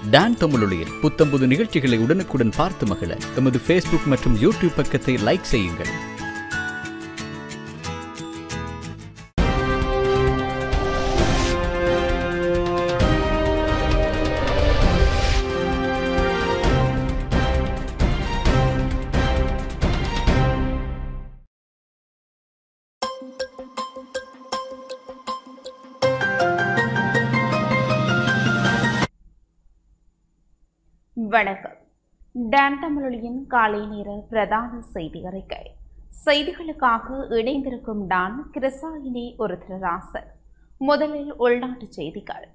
Don தமிழொலியில் புத்தம்புது நிகழ்ச்சிகளை உடனுக்குடன் பார்த்து மகிழ எமது ஃபேஸ்புக் மற்றும் யூடியூப் பக்கத்தை லைக் செய்யுங்கள் வணக்கம் டான் தமிழொலியின் காலை நேர பிரதான செய்தி அறிக்கை செய்திகளுக்காக இணைந்திருக்கும் டான் கிருசாயினி ஒரு திருராசர் முதலில் உள்நாட்டு செய்திகள்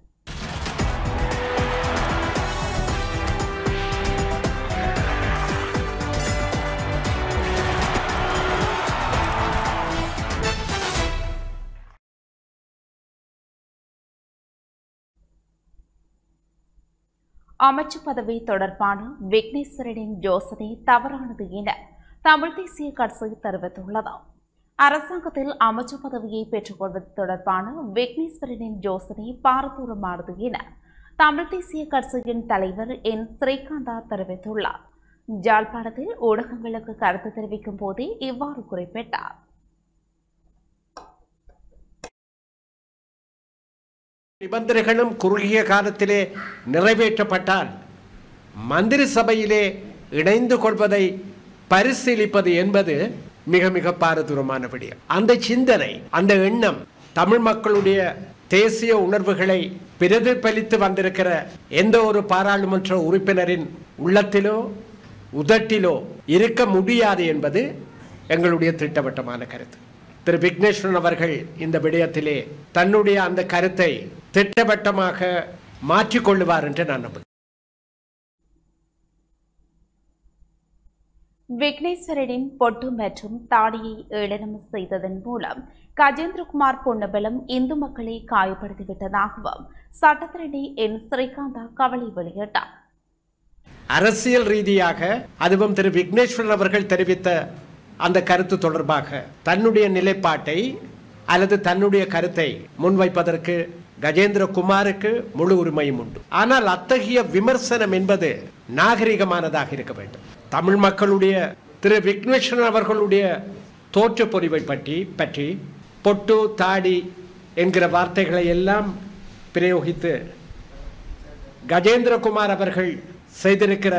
அமைச்சு பதவி தொடர்பான விக்னேஸ்வரனின் யோசனை தவறானது என தமிழ் தேசிய கட்சி தெரிவித்துள்ளது அரசாங்கத்தில் அமைச்சு பதவியை பெற்றுக்கொள்வது தொடர்பான விக்னேஸ்வரனின் யோசனை பாரதூரமானது என தமிழ் தேசிய கட்சியின் தலைவர் என் ஸ்ரீகாந்தா தெரிவித்துள்ளார் ஜாழ்ப்பாணத்தில் ஊடகங்களுக்கு கருத்து தெரிவிக்கும் போதே இவ்வாறு குறிப்பிட்டார் நிபந்தனைகளும் குறுகிய காலத்திலே நிறைவேற்றப்பட்டால் மந்திரி சபையிலே இணைந்து கொள்வதை பரிசீலிப்பது என்பது மிக மிக பாரதூரமான விடயம் அந்த சிந்தனை அந்த எண்ணம் தமிழ் மக்களுடைய தேசிய உணர்வுகளை பிரதிபலித்து வந்திருக்கிற எந்த ஒரு பாராளுமன்ற உறுப்பினரின் உள்ளத்திலோ உதட்டிலோ இருக்க முடியாது என்பது எங்களுடைய திட்டவட்டமான கருத்து திரு விக்னேஸ்வரன் அவர்கள் இந்த விடயத்திலே தன்னுடைய அந்த கருத்தை திட்டவட்டமாக மாற்றிக்கொள்ளுவார் என்று நான் நம்புகிறேன் விக்னேஸ்வரனின் பொட்டு மற்றும் தாடியை ஏளனம் செய்ததன் மூலம் கஜேந்திரகுமார் பொன்னபலம் இந்து மக்களை காயப்படுத்திவிட்டதாகவும் சட்டத்திரணி என் ஸ்ரீகாந்தா கவலை வெளியிட்டார் அரசியல் ரீதியாக அதுவும் திரு விக்னேஸ்வரன் அவர்கள் தெரிவித்த அந்த கருத்து தொடர்பாக தன்னுடைய நிலைப்பாட்டை அல்லது தன்னுடைய கருத்தை முன்வைப்பதற்கு கஜேந்திர குமாருக்கு முழு உரிமையும் உண்டு ஆனால் அத்தகைய விமர்சனம் என்பது நாகரிகமானதாக இருக்க வேண்டும் தமிழ் மக்களுடைய திரு விக்னேஸ்வரன் அவர்களுடைய தோற்ற பொறிவை பற்றி பற்றி பொட்டு தாடி என்கிற வார்த்தைகளை எல்லாம் பிரயோகித்து கஜேந்திரகுமார் அவர்கள் செய்திருக்கிற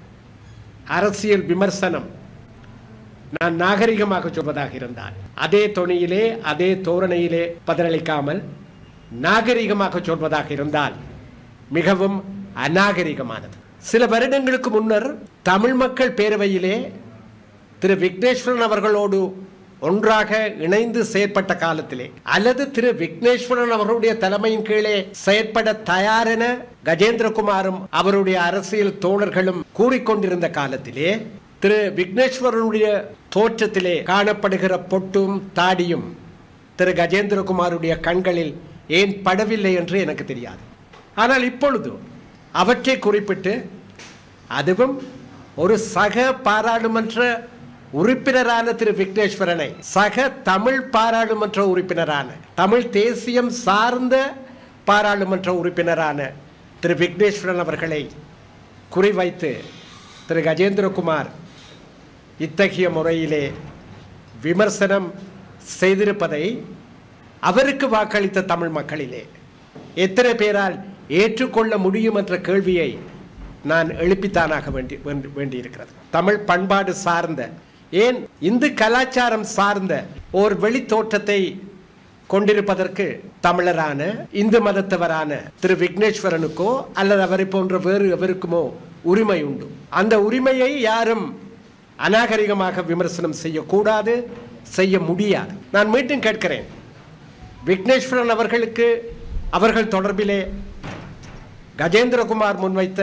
அரசியல் விமர்சனம் நான் நாகரிகமாக சொல்வதாக இருந்தால் அதே தொனியிலே அதே தோரணையிலே பதிலளிக்காமல் நாகரிகமாக சொல்வதாக இருந்தால் மிகவும் அநாகரிகமானது சில வருடங்களுக்கு முன்னர் தமிழ் மக்கள் பேரவையிலே திரு விக்னேஸ்வரன் அவர்களோடு ஒன்றாக இணைந்து செயற்பட்ட காலத்திலே அல்லது திரு விக்னேஸ்வரன் அவர்களுடைய தலைமையின் கீழே செயற்பட தயாரென கஜேந்திரகுமாரும் அவருடைய அரசியல் தோழர்களும் கூறிக்கொண்டிருந்த காலத்திலே திரு விக்னேஸ்வரனுடைய தோற்றத்திலே காணப்படுகிற பொட்டும் தாடியும் திரு கஜேந்திரகுமாருடைய கண்களில் ஏன் படவில்லை என்று எனக்கு தெரியாது ஆனால் இப்பொழுது அவற்றை குறிப்பிட்டு அதுவும் ஒரு சக பாராளுமன்ற உறுப்பினரான திரு விக்னேஸ்வரனை சக தமிழ் பாராளுமன்ற உறுப்பினரான தமிழ் தேசியம் சார்ந்த பாராளுமன்ற உறுப்பினரான திரு விக்னேஸ்வரன் அவர்களை குறிவைத்து திரு கஜேந்திரகுமார் இத்தகைய முறையிலே விமர்சனம் செய்திருப்பதை அவருக்கு வாக்களித்த தமிழ் மக்களிலே எத்தனை பேரால் ஏற்றுக்கொள்ள முடியும் என்ற கேள்வியை நான் எழுப்பித்தானாக வேண்டி வேண்டி- வேண்டியிருக்கிறது தமிழ் பண்பாடு சார்ந்த ஏன் இந்து கலாச்சாரம் சார்ந்த ஓர் வெளித்தோற்றத்தை கொண்டிருப்பதற்கு தமிழரான இந்து மதத்தவரான திரு விக்னேஸ்வரனுக்கோ அல்லது அவரை போன்ற வேறு எவருக்குமோ உரிமை உண்டு அந்த உரிமையை யாரும் அநாகரிகமாக விமர்சனம் செய்யக்கூடாது செய்ய முடியாது நான் மீண்டும் கேட்கிறேன் விக்னேஸ்வரன் அவர்களுக்கு அவர்கள் தொடர்பிலே கஜேந்திரகுமார் முன்வைத்த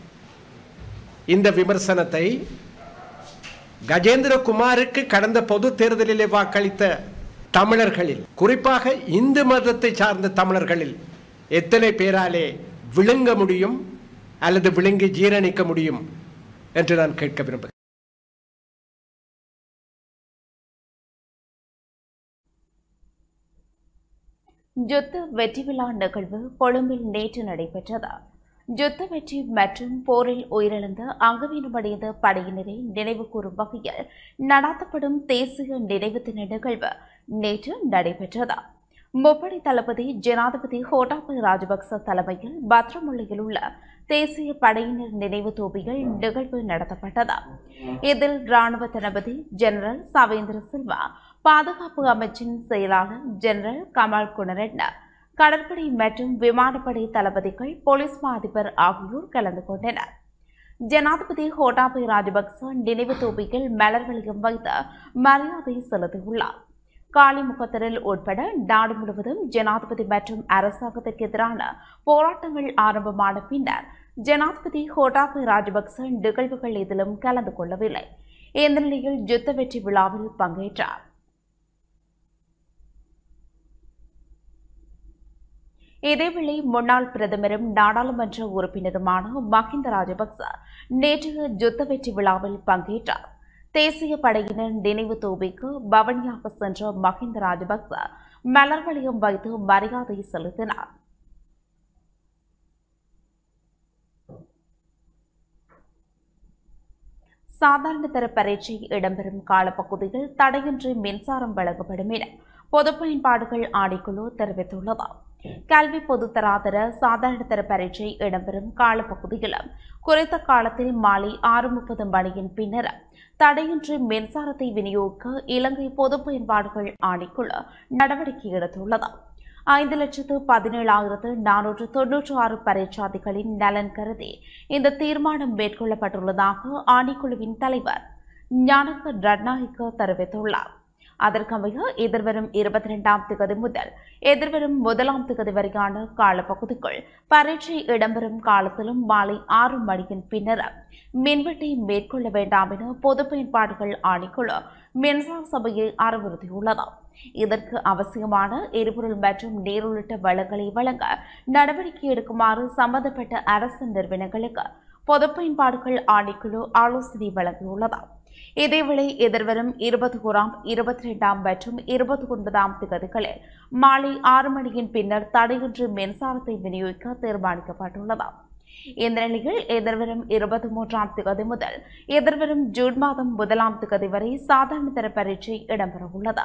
இந்த விமர்சனத்தை கஜேந்திரகுமாருக்கு கடந்த பொது தேர்தலிலே வாக்களித்த தமிழர்களில் குறிப்பாக இந்து மதத்தை சார்ந்த தமிழர்களில் எத்தனை பேராலே விழுங்க முடியும் அல்லது விழுங்கி ஜீரணிக்க முடியும் என்று நான் கேட்க விரும்புகிறேன் யுத்த வெற்றி விழா நிகழ்வு கொழும்பில் நேற்று நடைபெற்றது யுத்த வெற்றி மற்றும் போரில் உயிரிழந்த அங்கவீனமடைந்த படையினரை நினைவு கூறும் வகையில் நடாத்தப்படும் தேசிய நினைவு தின நிகழ்வு நேற்று நடைபெற்றது முப்படை தளபதி ஜனாதிபதி கோட்டாபய ராஜபக்ச தலைமையில் பத்ரமுல்லையில் உள்ள தேசிய படையினர் நினைவு தோப்பிகள் நிகழ்வு நடத்தப்பட்டது இதில் ராணுவ தளபதி ஜெனரல் சவேந்திர சில்வா பாதுகாப்பு அமைச்சின் செயலாளர் ஜெனரல் கமால் குணரட்ன கடற்படை மற்றும் விமானப்படை தளபதிகள் போலீஸ் மா அதிபர் ஆகியோர் கலந்து கொண்டனர் ஜனாதிபதி கோட்டாபய ராஜபக்ச நினைவு தோப்பியில் மலர் வளையம் வைத்து மரியாதை செலுத்தியுள்ளார் காளிமுகத்திரல் உட்பட நாடு முழுவதும் ஜனாதிபதி மற்றும் அரசாங்கத்திற்கு எதிரான போராட்டங்கள் ஆரம்பமான பின்னர் ஜனாதிபதி கோட்டாபய ராஜபக்ச நிகழ்வுகள் எதிலும் கலந்து கொள்ளவில்லை இந்த நிலையில் யுத்த வெற்றி விழாவில் பங்கேற்றார் இதேவேளை முன்னாள் பிரதமரும் நாடாளுமன்ற உறுப்பினருமான மஹிந்த ராஜபக்ச நேற்றைய யுத்த வெற்றி விழாவில் பங்கேற்றார் தேசிய படையினர் நினைவு தோபிக்கு பவனியாக சென்ற மஹிந்த ராஜபக்ச மலர் வளையம் வைத்து மரியாதை செலுத்தினார் சாதாரண தர பரீட்சை இடம்பெறும் காலப்பகுதியில் தடையின்றி மின்சாரம் வழங்கப்படும் என பொது பயன்பாடுகள் ஆணைக்குழு தெரிவித்துள்ளது கல்வி பொதுத்தராதர சாதாரண தர பரீட்சை இடம்பெறும் காலப்பகுதியிலும் குறித்த காலத்தில் மாலை ஆறு முப்பது மணியின் பின்னர் தடையின்றி மின்சாரத்தை விநியோகிக்க இலங்கை பொது பயன்பாடுகள் ஆணைக்குழு நடவடிக்கை எடுத்துள்ளது ஐந்து லட்சத்து பதினேழாயிரத்து நானூற்று தொன்னூற்று ஆறு பரீட்சார்த்திகளின் நலன் கருதி இந்த தீர்மானம் மேற்கொள்ளப்பட்டுள்ளதாக ஆணைக்குழுவின் தலைவர் ஞானக ரட்நாயக்க தெரிவித்துள்ளார் அதற்கமைய எதிர்வரும் இருபத்தி இரண்டாம் திகதி முதல் எதிர்வரும் முதலாம் திகதி வரையான காலப்பகுதிக்குள் பரீட்சை இடம்பெறும் காலத்திலும் மாலை ஆறு மணியின் பின்னர் மின்வெட்டை மேற்கொள்ள வேண்டாம் என பொது பயன்பாடுகள் ஆணைக்குழு மின்சார சபையை அறிவுறுத்தியுள்ளது இதற்கு அவசியமான எரிபொருள் மற்றும் நீர் உள்ளிட்ட வளங்களை வழங்க நடவடிக்கை எடுக்குமாறு சம்பந்தப்பட்ட அரசு நிறுவனங்களுக்கு பொது பயன்பாடுகள் ஆணைக்குழு ஆலோசனை வழங்கியுள்ளது இதேவேளை எதிர்வரும் இருபத்தி ஓராம் இருபத்தி இரண்டாம் மற்றும் இருபத்தி ஒன்பதாம் திகதிகளில் மாலை ஆறு மணியின் பின்னர் தடையின்றி மின்சாரத்தை விநியோகிக்க தீர்மானிக்கப்பட்டுள்ளது இந்த நிலையில் எதிர்வரும் இருபத்தி மூன்றாம் திகதி முதல் எதிர்வரும் ஜூன் மாதம் முதலாம் திகதி வரை சாதாரண தர பரீட்சை இடம்பெறவுள்ளது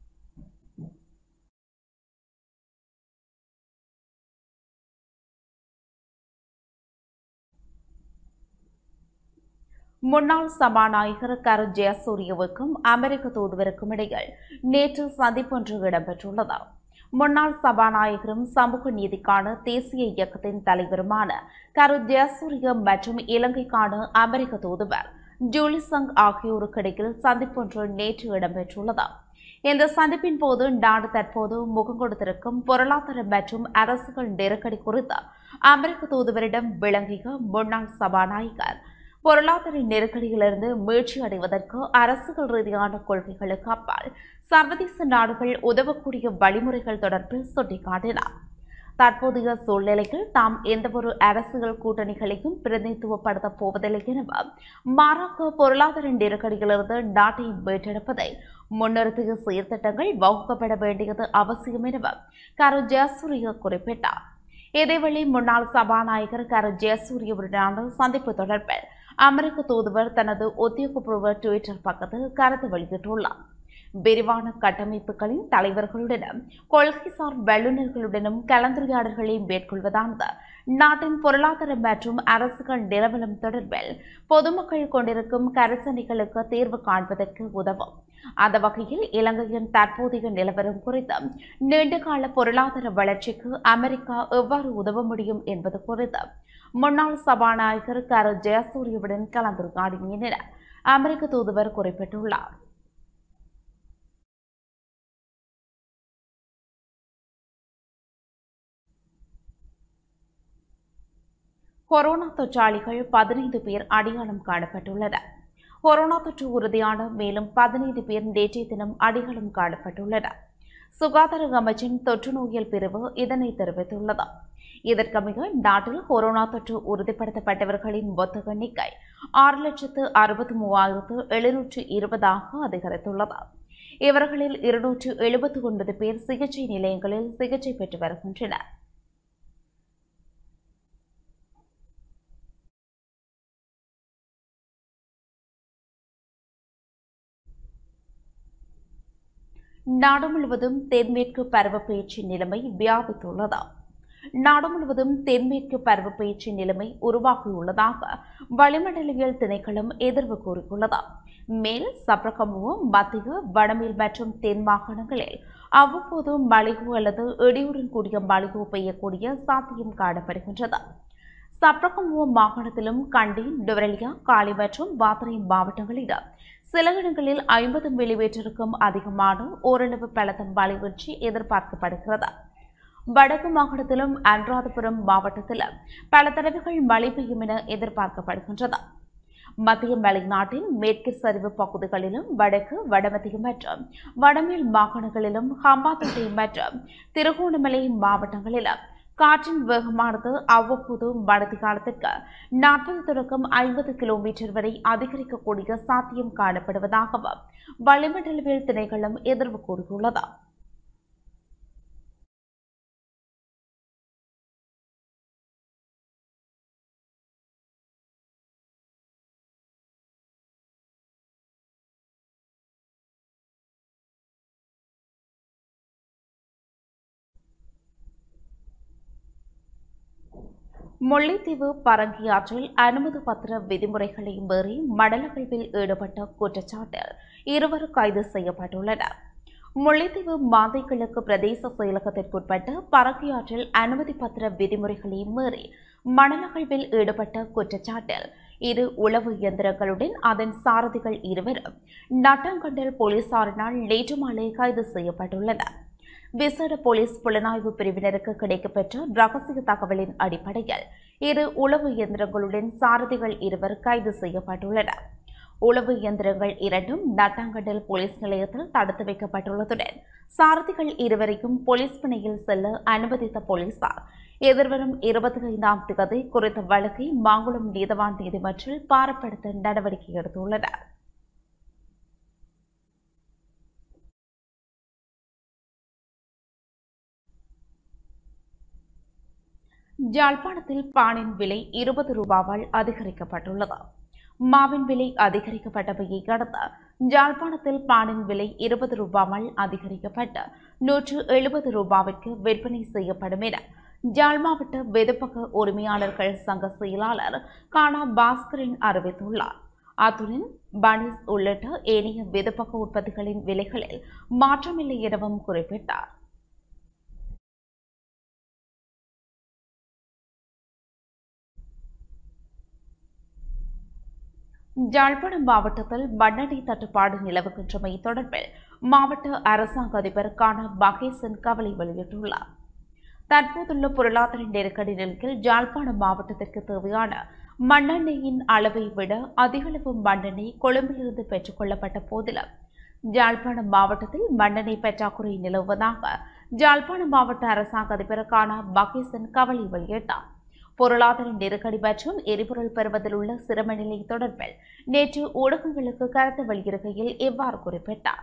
முன்னாள் சபாநாயகர் கரு ஜெயசூரியவுக்கும் அமெரிக்க தூதுவருக்கும் இடையில் நேற்று சந்திப்பொன்று இடம்பெற்றுள்ளது முன்னாள் சபாநாயகரும் சமூக நீதிக்கான தேசிய இயக்கத்தின் தலைவருமான கரு ஜெயசூரிய மற்றும் இலங்கைக்கான அமெரிக்க தூதுவர் ஜூலி சங் ஆகியோருக்கு இடையில் சந்திப்பொன்று நேற்று இடம்பெற்றுள்ளது இந்த சந்திப்பின் போது நாடு தற்போது முகம் கொடுத்திருக்கும் பொருளாதார மற்றும் அரசுகள் நெருக்கடி குறித்து அமெரிக்க தூதுவரிடம் விளங்கிய முன்னாள் சபாநாயகர் பொருளாதார நெருக்கடியிலிருந்து மீழ்ச்சி அடைவதற்கு அரசுகள் ரீதியான கொள்கைகளுக்கு அப்பால் சர்வதேச நாடுகள் உதவக்கூடிய வழிமுறைகள் தொடர்பில் சுட்டிக்காட்டினார் தற்போதைய சூழ்நிலையில் தாம் எந்தவொரு அரசியல் கூட்டணிகளையும் பிரதிநிதித்துவப்படுத்தப் போவதில்லை எனவும் மாறாக பொருளாதார நெருக்கடியிலிருந்து நாட்டை மீட்டெடுப்பதை முன்னிறுத்திய சீர்திட்டங்கள் வகுக்கப்பட வேண்டியது அவசியம் எனவும் கரு ஜெயசூரிய குறிப்பிட்டார் இதேவேளை முன்னாள் சபாநாயகர் கரு ஜெயசூரியவுடனான சந்திப்பு தொடர்பில் அமெரிக்க தூதுவர் தனது உத்தியோகபூர்வ டுவிட்டர் பக்கத்தில் கருத்து வெளியிட்டுள்ளார் விரிவான கட்டமைப்புகளின் தலைவர்களுடனும் கொள்கைசார் வல்லுநர்களுடனும் கலந்துரையாடல்களை மேற்கொள்வதானது நாட்டின் பொருளாதார மற்றும் அரசுகள் நிலவரம் தொடர்பில் பொதுமக்கள் கொண்டிருக்கும் கரிசனைகளுக்கு தீர்வு காண்பதற்கு உதவும் அந்த வகையில் இலங்கையின் தற்போதைய நிலவரம் குறித்து நீண்டகால பொருளாதார வளர்ச்சிக்கு அமெரிக்கா எவ்வாறு உதவ முடியும் என்பது குறித்து முன்னாள் சபாநாயகர் கரு ஜெயசூரியவுடன் கலந்துரையாடினேன் என அமெரிக்க தூதுவர் குறிப்பிட்டுள்ளார் கொரோனா தொற்றாளிகள் பதினைந்து பேர் அடையாளம் காணப்பட்டுள்ளனர் கொரோனா தொற்று உறுதியான மேலும் பதினைந்து பேர் நேற்றைய தினம் அடையாளம் காணப்பட்டுள்ளனர் சுகாதார அமைச்சின் தொற்று நோயியல் பிரிவு இதனை தெரிவித்துள்ளது இதற்கமைய நாட்டில் கொரோனா தொற்று உறுதிப்படுத்தப்பட்டவர்களின் மொத்த எண்ணிக்கை ஆறு லட்சத்து அறுபத்தி மூவாயிரத்து எழுநூற்று இருபதாக அதிகரித்துள்ளது இவர்களில் இருநூற்று எழுபத்தி ஒன்பது பேர் சிகிச்சை நிலையங்களில் சிகிச்சை பெற்று வருகின்றனர் நாடு முழுவதும் தென்மேற்கு பருவப்பெயர்ச்சி நிலைமை வியாபித்துள்ளது நாடு முழுவதும் தென்மேற்கு பருவப்பெயர்ச்சி நிலைமை உருவாகியுள்ளதாக வளிமண்டலவியல் திணைக்களம் எதிர்வு கூறியுள்ளது மேல் சப்ரகமுவ மத்திய வடமேல் மற்றும் தென் மாகாணங்களில் அவ்வப்போது மழையோ அல்லது இடியுடன் கூடிய மழையோ பெய்யக்கூடிய சாத்தியம் காணப்படுகின்றது சப்ரகமுவ மாகாணத்திலும் கண்டி டுவரலியா காலி மற்றும் பாத்தரை மாவட்டங்களில் சில இடங்களில் ஐம்பது மில்லிமீட்டருக்கும் அதிகமான ஓரளவு பலத்த மழை வீழ்ச்சி எதிர்பார்க்கப்படுகிறது வடக்கு மாகாணத்திலும் அனுராதபுரம் மாவட்டத்திலும் பல தடவைகள் மழை பெய்யும் என எதிர்பார்க்கப்படுகின்றது மத்திய மலைநாட்டின் மேற்கு சரிவு பகுதிகளிலும் வடக்கு வடமத்திய மற்றும் வடமேல் மாகாணங்களிலும் ஹம்பாத்தோட்டை மற்றும் திருகோணமலை மாவட்டங்களிலும் காற்றின் வேகமானது அவ்வப்போது மழை காலத்திற்கு நாற்பது தொடக்கம் ஐம்பது கிலோமீட்டர் வரை அதிகரிக்கக்கூடிய சாத்தியம் காணப்படுவதாகவும் வளிமண்டலவியல் திணைக்களம் எதிர்வு கூறியுள்ளது முல்லைத்தீவு பரங்கியாற்றில் அனுமதி பத்திர விதிமுறைகளை மீறி மணலகழ்வில் ஈடுபட்ட குற்றச்சாட்டில் இருவர் கைது செய்யப்பட்டுள்ளனர் முல்லைத்தீவு மாந்தை கிழக்கு பிரதேச செயலகத்திற்குட்பட்ட பரங்கியாற்றில் அனுமதி பத்திர விதிமுறைகளை மீறி மணலகழ்வில் ஈடுபட்ட குற்றச்சாட்டில் இரு உளவு இயந்திரங்களுடன் அதன் சாரதிகள் இருவரும் நட்டாங்கண்டல் போலீசாரினால் நேற்று மாலை கைது செய்யப்பட்டுள்ளனர் விசேட போலீஸ் புலனாய்வு பிரிவினருக்கு கிடைக்கப்பெற்ற ரகசிய தகவலின் அடிப்படையில் இரு உளவு இயந்திரங்களுடன் சாரதிகள் இருவர் கைது செய்யப்பட்டுள்ளனர் உளவு இயந்திரங்கள் இரண்டும் நட்டாங்கண்டல் போலீஸ் நிலையத்தில் தடுத்து வைக்கப்பட்டுள்ளதுடன் சாரதிகள் இருவரையும் போலீஸ் பிணையில் செல்ல அனுமதித்த போலீசார் எதிர்வரும் இருபத்தி ஐந்தாம் தேதி குறித்த வழக்கை மாங்குளம் நீதவான் நீதிமன்றில் பாரப்படுத்த நடவடிக்கை எடுத்துள்ளனர் யாழ்ப்பாணத்தில் பானின் விலை இருபது ரூபாவால் அதிகரிக்கப்பட்டுள்ளது மாவின் விலை அதிகரிக்கப்பட்டவையை அடுத்து யாழ்ப்பாணத்தில் பானின் விலை இருபது ரூபாவால் அதிகரிக்கப்பட்டு நூற்று எழுபது ரூபாவிற்கு விற்பனை செய்யப்படும் என யாழ் மாவட்ட வெதுப்பக உரிமையாளர்கள் சங்க செயலாளர் கானா பாஸ்கரன் அறிவித்துள்ளார் அத்துடன் பனிஸ் உள்ளிட்ட ஏனைய வெதுப்பக உற்பத்திகளின் விலைகளில் மாற்றமில்லை எனவும் குறிப்பிட்டார் யாழ்ப்பாணம் மாவட்டத்தில் மண்ணெண்ணெய் தட்டுப்பாடு நிலவுகின்றமை தொடர்பில் மாவட்ட அரசாங்க அதிபர் கான மகேசன் கவலை வெளியிட்டுள்ளார் தற்போதுள்ள பொருளாதார நெருக்கடி நிலையில் யாழ்ப்பாணம் மாவட்டத்திற்கு தேவையான மண்ணெண்ணெயின் அளவை விட அதிகளவு மண்ணெண்ணெய் கொழும்பிலிருந்து பெற்றுக் கொள்ளப்பட்ட போதிலும் யாழ்ப்பாணம் மாவட்டத்தில் மண்ணெண்ணெய் பற்றாக்குறை நிலவுவதாக யாழ்ப்பாணம் மாவட்ட அரசாங்க அதிபர் கான மகேசன் கவலை வெளியிட்டார் பொருளாதார நெருக்கடி மற்றும் எரிபொருள் பெறுவதில் உள்ள சிரம நிலை தொடர்பில் நேற்று ஊடகங்களுக்கு கருத்து வெளியிடுகையில் இவ்வாறு குறிப்பிட்டார்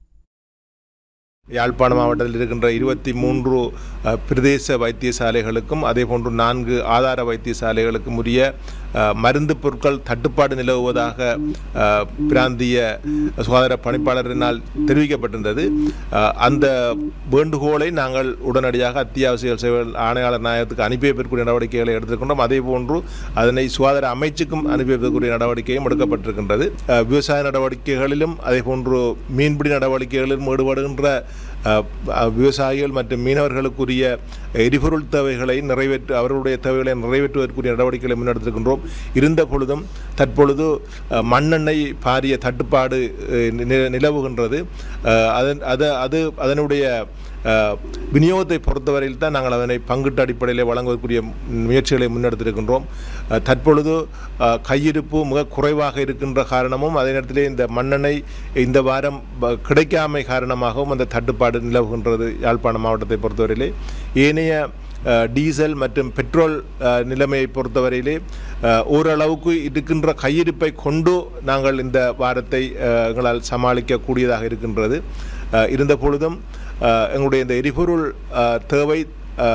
யாழ்ப்பாண மாவட்டத்தில் இருக்கின்ற இருபத்தி மூன்று அஹ், பிரதேச வைத்தியசாலைகளுக்கும் அதேபோன்று நான்கு ஆதார வைத்தியசாலைகளுக்கும் உரிய அஹ், மருந்து பொருட்கள் தட்டுப்பாடு நிலவுவதாக அஹ், பிராந்திய சுகாதார பணிப்பாளரினால் தெரிவிக்கப்பட்டிருந்தது அஹ், அந்த வேண்டுகோளை நாங்கள் உடனடியாக அத்தியாவசிய சேவைகள் ஆணையாளர் நாயகத்துக்கு அனுப்பி வைப்பதற்குரிய நடவடிக்கைகளை எடுத்திருக்கின்றோம் அதே போன்று அதனை சுகாதார அமைச்சுக்கும் அனுப்பி வைப்பதற்குரிய நடவடிக்கையும் எடுக்கப்பட்டிருக்கின்றது அஹ், விவசாய நடவடிக்கைகளிலும் அதே போன்று மீன்பிடி நடவடிக்கைகளிலும் ஈடுபடுகின்ற அஹ், அஹ், விவசாயிகள் மற்றும் மீனவர்களுக்குரிய எரிபொருள் தேவைகளை நிறைவேற்ற அவர்களுடைய தேவைகளை நிறைவேற்றுவதற்குரிய நடவடிக்கைகளை முன்னெடுத்திருக்கின்றோம் இருந்த பொழுதும் தற்பொழுது அஹ், மண்ணெண்ணெய் பாரிய தட்டுப்பாடு அஹ், நி- நிலவுகின்றது அஹ், அதன் அது அது அதனுடைய அஹ், விநியோகத்தை பொறுத்தவரையில் தான் நாங்கள் அதனை பங்கிட்டு அடிப்படையில் வழங்குவதற்குரிய முயற்சிகளை முன்னெடுத்திருக்கின்றோம் அஹ், தற்பொழுது அஹ், கையிருப்பு மிக குறைவாக இருக்கின்ற காரணமும் அதே நேரத்திலே இந்த மண்ணெண்ணெய் இந்த வாரம் ப- கிடைக்காமை காரணமாகவும் அந்த தட்டுப்பாடு நிலவுகின்றது யாழ்ப்பாணம் மாவட்டத்தை பொறுத்தவரையிலே ஏனைய அஹ், டீசல் மற்றும் பெட்ரோல் அஹ், நிலைமையை பொறுத்தவரையிலே அஹ், ஓரளவுக்கு இருக்கின்ற கையிருப்பை கொண்டு நாங்கள் இந்த வாரத்தை அஹ், எங்களால் சமாளிக்கக்கூடியதாக இருக்கின்றது அஹ், இருந்த பொழுதும் அஹ், எங்களுடைய இந்த எரிபொருள் அஹ், தேவை அஹ்,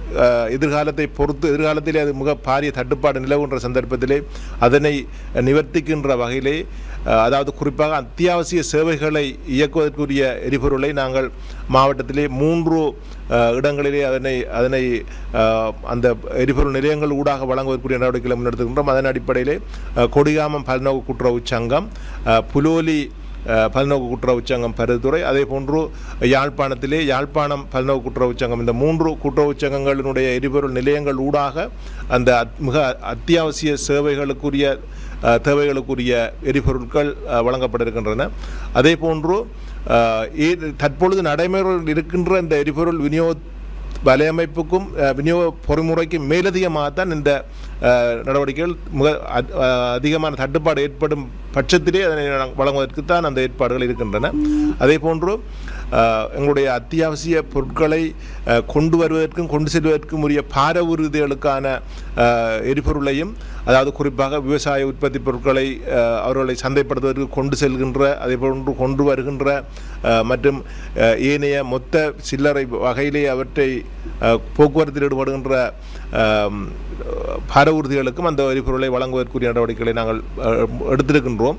அஹ், எதிர்காலத்தை பொறுத்து எதிர்காலத்திலே அது மிக பாரிய தட்டுப்பாடு நிலவுகின்ற சந்தர்ப்பத்திலே அதனை நிவர்த்திக்கின்ற வகையிலே அஹ், அதாவது குறிப்பாக அத்தியாவசிய சேவைகளை இயக்குவதற்குரிய எரிபொருளை நாங்கள் மாவட்டத்திலே மூன்று அஹ், இடங்களிலே அதனை அதனை அஹ், அந்த எரிபொருள் நிலையங்கள் ஊடாக வழங்குவதற்குரிய நடவடிக்கைகளை முன்னெடுத்துகின்றோம் அதன் அடிப்படையிலே அஹ், கொடிகாமம் பல்நோக்கு கூட்டுறவு சங்கம் அஹ், புலோலி அஹ், பல்நோக்கு கூட்டுறவு சங்கம் பருத்துறை அதே போன்று யாழ்ப்பாணத்திலே யாழ்ப்பாணம் பல்நோக்கு கூட்டுறவு சங்கம் இந்த மூன்று கூட்டுறவு சங்கங்களினுடைய எரிபொருள் நிலையங்கள் ஊடாக அந்த அத்- மிக அத்தியாவசிய சேவைகளுக்குரிய அஹ், தேவைகளுக்குரிய எரிபொருட்கள் அஹ், வழங்கப்பட இருக்கின்றன அதே போன்று அஹ், ஏ- தற்பொழுது நடைமுறையில் இருக்கின்ற இந்த எரிபொருள் விநியோக வலையமைப்புக்கும் அஹ், விநியோக பொறிமுறைக்கும் மேலதிகமாகத்தான் இந்த அஹ், நடவடிக்கைகள் மிக அத்- அஹ், அதிகமான தட்டுப்பாடு ஏற்படும் பட்சத்திலே அதனை நாங்கள் வழங்குவதற்குத்தான் அந்த ஏற்பாடுகள் இருக்கின்றன அதே போன்று அஹ், எங்களுடைய அத்தியாவசிய பொருட்களை அஹ், கொண்டு வருவதற்கும் கொண்டு செல்வதற்கும் உரிய பார உறுதிகளுக்கான அஹ், எரிபொருளையும் அதாவது குறிப்பாக விவசாய உற்பத்தி பொருட்களை அஹ், அவர்களை சந்தைப்படுத்துவதற்கு கொண்டு செல்கின்ற அதே போன்று கொண்டு வருகின்ற அஹ், மற்றும் அஹ், ஏனைய மொத்த சில்லறை வகையிலே அவற்றை அஹ், போக்குவரத்தில் ஈடுபடுகின்ற அஹ், பார உறுதிகளுக்கும் அந்த எரிபொருளை வழங்குவதற்குரிய நடவடிக்கைகளை நாங்கள் அஹ், எடுத்திருக்கின்றோம்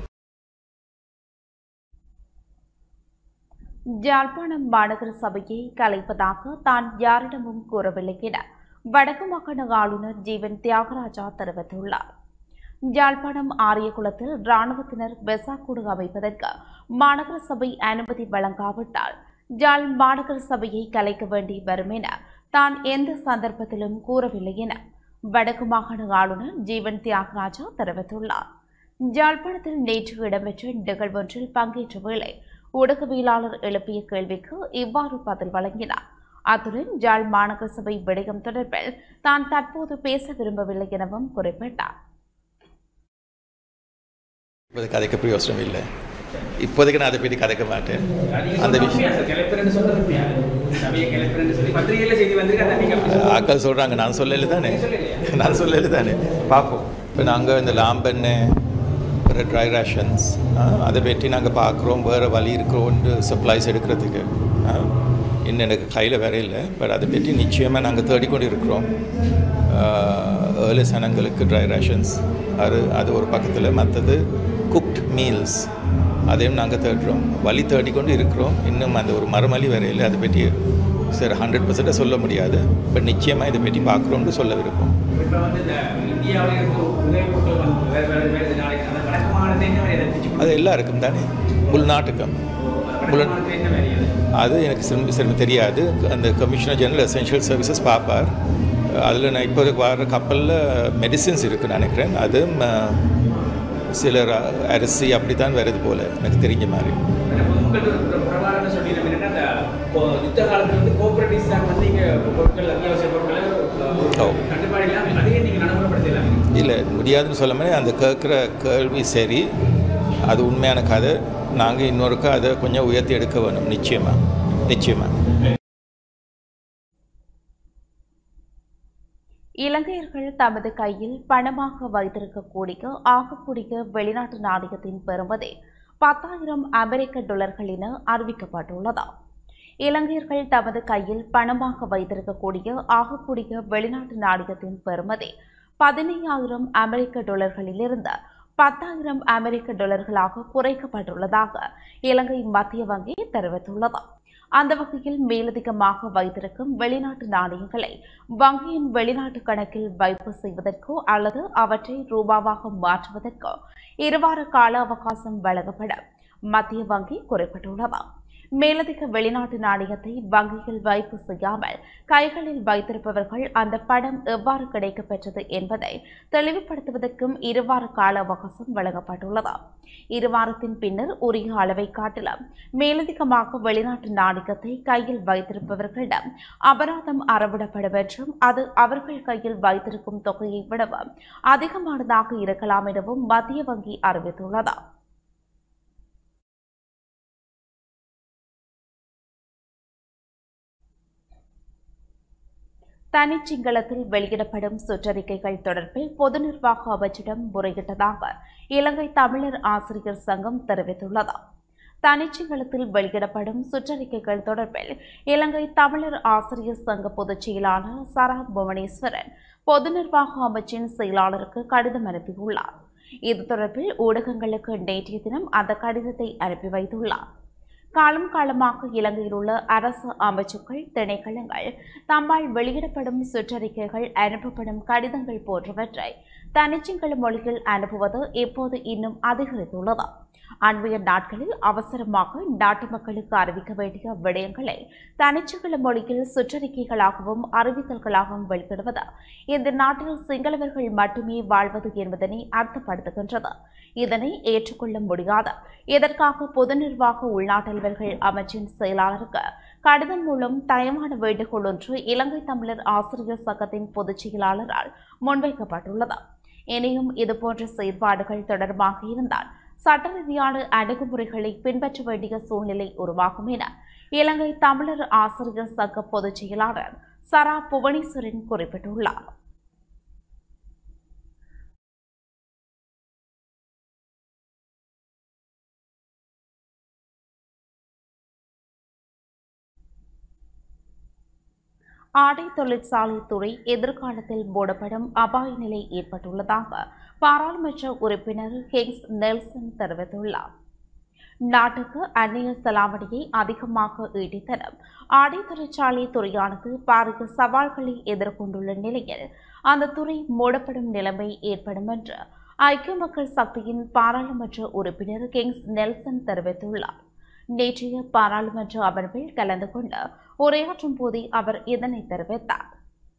யாழ்ப்பாணம் மாநகர சபையை கலைப்பதாக தான் யாரிடமும் கூறவில்லை என வடக்கு மாகாண ஆளுநர் ஜீவன் தியாகராஜா தெரிவித்துள்ளார் யாழ்ப்பாணம் ஆரியகுளத்தில் இராணுவத்தினர் பெசாக்கூடு அமைப்பதற்கு மாநகர சபை அனுமதி வழங்காவிட்டால் யாழ் மாநகர சபையை கலைக்க வேண்டி வரும் என தான் எந்த சந்தர்ப்பத்திலும் கூறவில்லை என வடக்கு மாகாண ஆளுநர் ஜீவன் தியாகராஜா தெரிவித்துள்ளார் யாழ்ப்பாணத்தில் நேற்று இடம்பெற்ற நிகழ்வொன்றில் பங்கேற்ற வேளை ஊடகவியலாளர் எழுப்பிய கேள்விக்கு இவ்வாறு பதில் வழங்கினார் அத்துடன் யாழ் மாநகர சபை விடயம் தொடர்பில் தான் தற்போது பேச விரும்பவில்லை எனவும் குறிப்பிட்டார் இப்போது கதைக்க பிரயோசனம் இல்லை இப்போதைக்கு நான் அதை பற்றி கதைக்க மாட்டேன் அந்த விஷயம் கிளப்புறேன்னு சொல்றது உண்மையா? சபையை கிளப்புறேன்னு சொல்லி பத்திரிகையில செய்தி வந்திருக்கு அதை நீங்க அப்படி சொல்லுங்க. ஆக்கள் சொல்கிறாங்க நான் சொல்லல தானே நான் சொல்லல தானே பார்ப்போம் இப்போ நாங்கள் இந்த லாம்பெண்ணு வேறு ட்ரை ரேஷன்ஸ் அதை பற்றி நாங்கள் பார்க்குறோம் வேறு வழி இருக்கிறோன்னு சப்ளைஸ் எடுக்கிறதுக்கு ஆ, இன்னும் எனக்கு கையில் வேற இல்லை பட் அதை பற்றி நிச்சயமாக நாங்கள் தேடிக்கொண்டு இருக்கிறோம் ஏழு சனங்களுக்கு ட்ரை ரேஷன்ஸ் அது அது ஒரு பக்கத்தில் மற்றது குக்ட் மீல்ஸ் அதையும் நாங்கள் தேடுறோம் வழி தேடிக்கொண்டு இருக்கிறோம் இன்னும் அந்த ஒரு மறுமொழி வேற இல்லை அதை பற்றி சரி ஹண்ட்ரட் பர்சன்டாக சொல்ல முடியாது பட் நிச்சயமாக இதை பற்றி பார்க்குறோம்னு சொல்ல விருப்பம் இப்ப வந்து இந்த இந்தியாவில இருந்து உதவி பொருட்கள் வந்து வேறு வேறு வேறு நாளைக்கு அந்த வடக்கு மாநிலத்தை என்ன வேறு எதை அது எல்லாருக்கும் தானே உள்நாட்டுக்கும் வடக்கு மாநிலத்தில் என்ன வேறு அது? அது எனக்கு சிறுமி சிறுமி தெரியாது அந்த கமிஷனர் ஜெனரல் எசென்ஷியல் சர்வீசஸ் பார்ப்பார் அதில் நான் இப்போ வர கப்பலில் மெடிசின்ஸ் இருக்குன்னு நினைக்கிறேன் அது சிலர் அரிசி அப்படி தான் வருது போல் எனக்கு தெரிஞ்ச மாதிரி ஆனா பொதுமக்கள் ஒரு பிரபாகரன் சொல்லி நம்ம என்னன்னா அந்த கோ- யுத்த காலத்துல வந்து கோஆபரேட்டிவ்ஸ் தான் வந்து இங்க பொருட்கள் அத்தியாவசிய பொருட்களை ஓ. கட்டுப்பாடு இல்லாமல் அதையே நீங்க நடைமுறைப்படுத்தலாம் இல்லை முடியாதுன்னு சொல்லாமல் அந்த கேட்குற கேள்வி சரி அது உண்மையான கதை நாங்கள் இன்னொருக்கா அதை கொஞ்சம் உயர்த்தி எடுக்க வேணும் நிச்சயமாக நிச்சயமாக இலங்கையர்கள் தமது கையில் பணமாக வைத்திருக்கக்கூடிய ஆகக்கூடிய வெளிநாட்டு நாணயத்தின் பெறுமதி பத்தாயிரம் அமெரிக்க டாலர்கள் என அறிவிக்கப்பட்டுள்ளது இலங்கையர்கள் தமது கையில் பணமாக வைத்திருக்கக்கூடிய ஆகக்கூடிய வெளிநாட்டு நாணயத்தின் பெறுமதி பதினையாயிரம் அமெரிக்க டாலர்களிலிருந்து பத்தாயிரம் அமெரிக்க டாலர்களாக குறைக்கப்பட்டுள்ளதாக இலங்கை மத்திய வங்கி தெரிவித்துள்ளது அந்த வகையில் மேலதிகமாக வைத்திருக்கும் வெளிநாட்டு நாணயங்களை வங்கியின் வெளிநாட்டு கணக்கில் வைப்பு செய்வதற்கோ அல்லது அவற்றை ரூபாவாக மாற்றுவதற்கோ இருவார கால அவகாசம் வழங்கப்படும் மத்திய வங்கி குறிப்பிட்டுள்ளது மேலதிக வெளிநாட்டு நாணயத்தை வங்கியில் வைப்பு செய்யாமல் கைகளில் வைத்திருப்பவர்கள் அந்த பணம் எவ்வாறு கிடைக்கப்பெற்றது என்பதை தெளிவுபடுத்துவதற்கும் இருவார கால அவகாசம் வழங்கப்பட்டுள்ளது இருவாரத்தின் பின்னர் உரிய அளவை காட்டிலும் மேலதிகமாக வெளிநாட்டு நாணயத்தை கையில் வைத்திருப்பவர்களிடம் அபராதம் அறவிடப்படும் என்றும் அது அவர்கள் கையில் வைத்திருக்கும் தொகையை விடவும் அதிகமானதாக இருக்கலாம் எனவும் மத்திய வங்கி அறிவித்துள்ளது தனிச்சிங்களத்தில் வெளியிடப்படும் சுற்றறிக்கைகள் தொடர்பில் பொது நிர்வாக அமைச்சிடம் முறையிட்டதாக இலங்கை தமிழர் ஆசிரியர் சங்கம் தெரிவித்துள்ளது தனிச்சிங்களத்தில் வெளியிடப்படும் சுற்றறிக்கைகள் தொடர்பில் இலங்கை தமிழர் ஆசிரியர் சங்க பொதுச் செயலாளர் சரா புவனேஸ்வரன் பொது நிர்வாக அமைச்சின் செயலாளருக்கு கடிதம் அனுப்பியுள்ளார் இது தொடர்பில் ஊடகங்களுக்கு நேற்றைய தினம் அந்த கடிதத்தை அனுப்பி வைத்துள்ளார் காலம் காலமாக இலங்கையில் உள்ள அரசு அமைச்சுக்கள் திணைக்களங்கள் தம்மால் வெளியிடப்படும் சுற்றறிக்கைகள் அனுப்பப்படும் கடிதங்கள் போன்றவற்றை தனிச்சிங்கள மொழியில் அனுப்புவது இப்போது இன்னும் அதிகரித்துள்ளது அண்மைய நாட்களில் அவசரமாக நாட்டு மக்களுக்கு அறிவிக்க வேண்டிய விடயங்களை தனிச்சிங்கள மொழியில் சுற்றறிக்கைகளாகவும் அறிவித்தல்களாகவும் வெளியிடுவது இந்த நாட்டில் சிங்களவர்கள் மட்டுமே வாழ்வது என்பதனை அர்த்தப்படுத்துகின்றது இதனை ஏற்றுக்கொள்ள முடியாது இதற்காக பொது நிர்வாக உள்நாட்டல்வர்கள் அமைச்சின் செயலாளருக்கு கடிதம் மூலம் தயமான வேண்டுகோள் ஒன்று இலங்கை தமிழர் ஆசிரியர் சங்கத்தின் பொதுச் செயலாளரால் முன்வைக்கப்பட்டுள்ளது இனியும் இதுபோன்ற செயற்பாடுகள் தொடர்பாக இருந்தால் சட்ட ரீதியான அணுகுமுறைகளை பின்பற்ற வேண்டிய சூழ்நிலை உருவாகும் என இலங்கை தமிழர் ஆசிரியர் சங்க பொதுச் செயலாளர் சரா புவனேஸ்வரன் குறிப்பிட்டுள்ளார் ஆடை தொழிற்சாலை துறை எதிர்காலத்தில் மூடப்படும் அபாய நிலை ஏற்பட்டுள்ளதாக பாராளுமன்ற உறுப்பினர் ஹிங்ஸ் நெல்சன் தெரிவித்துள்ளார் நாட்டுக்கு அந்நிய செலாவணியை அதிகமாக ஈட்டித்தரும் ஆடை தொழிற்சாலை துறையானது பாரிய சவால்களை எதிர்கொண்டுள்ள நிலையில் அந்த துறை மூடப்படும் நிலைமை ஏற்படும் என்று ஐக்கிய மக்கள் சக்தியின் பாராளுமன்ற உறுப்பினர் கிங்ஸ் நெல்சன் தெரிவித்துள்ளார் நேற்றைய பாராளுமன்ற அமர்வில் கலந்து கொண்டு உரையாற்றும் போதே அவர் இதனை தெரிவித்தார்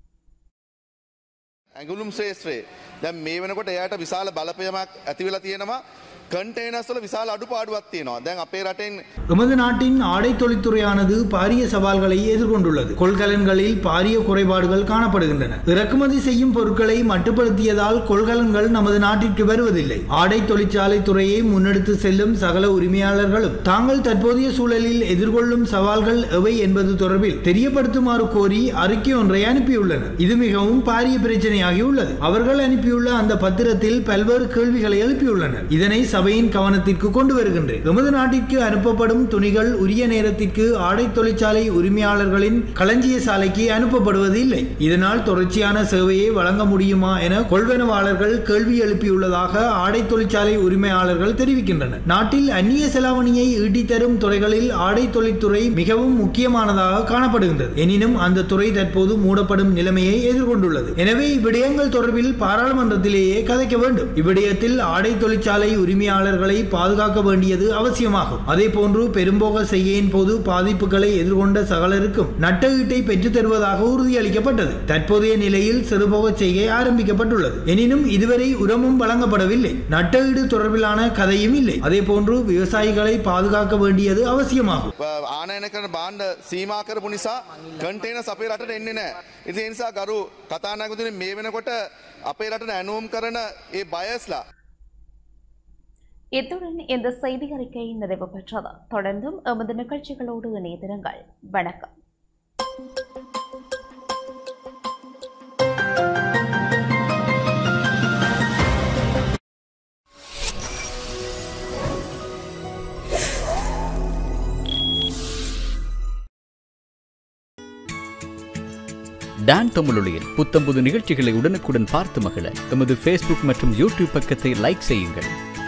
ඇගුළුම් ශේත්‍රයේ දැන් මේ වෙනකොට එයාට විශාල බලපයමක් ඇතිවෙලා තියෙනවා කන්ටේනස්වල විශාල අඩුපාඩුවක් තියෙනවා දැන් අපේ රටෙන් எமது நாட்டின் ஆடை தொழில்துறையானது பாரிய சவால்களை எதிர்கொண்டுள்ளது கொள்கலன்களில் பாரிய குறைபாடுகள் காணப்படுகின்றன இறக்குமதி செய்யும் பொருட்களை மட்டுப்படுத்தியதால் கொள்கலன்கள் நமது நாட்டிற்கு வருவதில்லை ஆடை தொழிற்சாலை துறையை முன்னெடுத்து செல்லும் சகல உரிமையாளர்களும் தாங்கள் தற்போதைய சூழலில் எதிர்கொள்ளும் சவால்கள் எவை என்பது தொடர்பில் தெரியப்படுத்துமாறு கோரி அறிக்கை ஒன்றை அனுப்பியுள்ளனர் இது மிகவும் பாரிய பிரச்சனையாகியுள்ளது அவர்கள் அனுப்பியுள்ள அந்த பத்திரத்தில் பல்வேறு கேள்விகளை எழுப்பியுள்ளனர் இதனை சபையின் கவனத்திற்கு கொண்டு வருகின்றேன் எமது நாட்டிற்கு அனுப்பப்படும் துணிகள் உரிய நேரத்திற்கு ஆடை தொழிற்சாலை உரிமையாளர்களின் களஞ்சிய சாலைக்கு அனுப்பப்படுவது இல்லை இதனால் தொடர்ச்சியான சேவையை வழங்க முடியுமா என கொள்வனவாளர்கள் கேள்வி எழுப்பியுள்ளதாக ஆடை தொழிற்சாலை உரிமையாளர்கள் தெரிவிக்கின்றனர் நாட்டில் அந்நிய செலாவணியை ஈட்டித்தரும் துறைகளில் ஆடை தொழில்துறை மிகவும் முக்கியமானதாக காணப்படுகின்றது எனினும் அந்த துறை தற்போது மூடப்படும் நிலைமையை எதிர்கொண்டுள்ளது எனவே இவ்விடயங்கள் தொடர்பில் பாராளுமன்றத்திலேயே கதைக்க வேண்டும் இவ்விடயத்தில் ஆடை தொழிற்சாலை உரிமையாளர்களை பாதுகாக்க வேண்டியது அவசியமாகும் அதே போன்று பெரும்போக செய்கையின் போது பாதிப்புகளை எதிர்கொண்ட சகலருக்கும் நட்ட ஈட்டை பெற்றுத் தருவதாக உறுதியளிக்கப்பட்டது தற்போதைய நிலையில் சிறுபோக செய்கை ஆரம்பிக்கப்பட்டுள்ளது எனினும் இதுவரை உரமும் வழங்கப்படவில்லை நட்ட ஈடு தொடர்பிலான கதையும் இல்லை அதே போன்று விவசாயிகளை பாதுகாக்க வேண்டியது அவசியமாகும் ආනයන කරන බාණ්ඩ සීමා කරපු නිසා කන්ටේන අපේ රටට එන්නේ නෑ. ඉති නිසා ගරු කතානායකතුනි මේ වෙනකොට අපේ රටට ඇනුවම් කරන ඒ බයස්ලා இத்துடன் இந்த செய்தி அறிக்கை நிறைவு பெற்றது தொடர்ந்தும் எமது நிகழ்ச்சிகளோடு இணைந்திருங்கள் வணக்கம் டான் தமிழொலியில் புத்தம்புது நிகழ்ச்சிகளை உடனுக்குடன் பார்த்து மகிழ எமது ஃபேஸ்புக் மற்றும் யூடியூப் பக்கத்தை லைக் செய்யுங்கள்